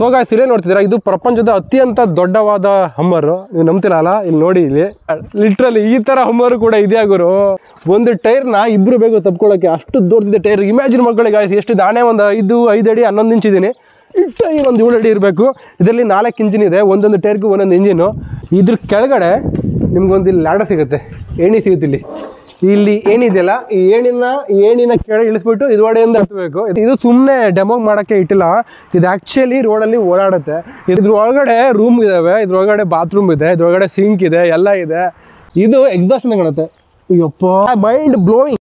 so guys ಇಲ್ಲೇ ನೋಡ್ತಿದ್ದೀರಾ ಇದು ಪ್ರಪಂಚದ ಅತ್ಯಂತ ದೊಡ್ಡವಾದ ಹಮ್ಮರು ನೀವು ನಂಬ್ತಿರಲ್ಲ ಇಲ್ಲಿ ನೋಡಿ ಇಲ್ಲಿ ಲಿಟ್ರಲಿ ಈ ತರ ಹಮ್ಮರು ಕೂಡ ಇದೆಯಾ ಗುರು ಒಂದು ಟೈರ್ನ ಇಬ್ರು ಬೇಕು ತಪ್ಕೊಳ್ಳೋಕೆ ಅಷ್ಟು ದೊಡ್ಡದಿದೆ ಟೈರ್ ಇಮ್ಯಾಜಿನ್ ಮಕ್ಕಳಿಗೆ ಗಾಯ್ಸ್ ಎಷ್ಟು ನಾನೇ ಒಂದು ಐದು ಐದು ಅಡಿ ಹನ್ನೊಂದು ಇಂಚ್ ಇದ್ದೀನಿ ಇಟ್ಟ ಒಂದು ಏಳು ಅಡಿ ಇರಬೇಕು ಇದರಲ್ಲಿ ನಾಲ್ಕು ಇಂಜಿನ್ ಇದೆ ಒಂದೊಂದು ಟೈರ್ಗೂ ಒಂದೊಂದು ಇಂಜಿನು ಇದ್ರ ಕೆಳಗಡೆ ನಿಮ್ಗೊಂದು ಇಲ್ಲಿ ಲ್ಯಾಡ ಸಿಗುತ್ತೆ ಏಣಿ ಸಿಗುತ್ತೆ ಇಲ್ಲಿ ಇಲ್ಲಿ ಏನಿದೆಯಲ್ಲ ಈ ಏಣಿನ ಈ ಏಣಿನ ಕೆಳಗೆ ಇಳಿಸ್ಬಿಟ್ಟು ಇದ್ರೊಡೆಯಿಂದ ಹತ್ತಬೇಕು ಇದು ಸುಮ್ಮನೆ ಡೆಮೋ ಮಾಡೋಕ್ಕೆ ಇಟ್ಟಿಲ್ಲ ಇದು ಆ್ಯಕ್ಚುಲಿ ರೋಡಲ್ಲಿ ಓಡಾಡುತ್ತೆ ಇದ್ರ ಒಳಗಡೆ ರೂಮ್ ಇದಾವೆ ಇದ್ರೊಳಗಡೆ ಬಾತ್ರೂಮ್ ಇದೆ ಇದ್ರೊಳಗಡೆ ಸಿಂಕ್ ಇದೆ ಎಲ್ಲ ಇದೆ ಇದು ಎಕ್ಸಾಸ್ಟ್ ಕಾಣುತ್ತೆ ಅಯ್ಯಪ್ಪ ಮೈಂಡ್ ಬ್ಲೋಯಿಂಗ್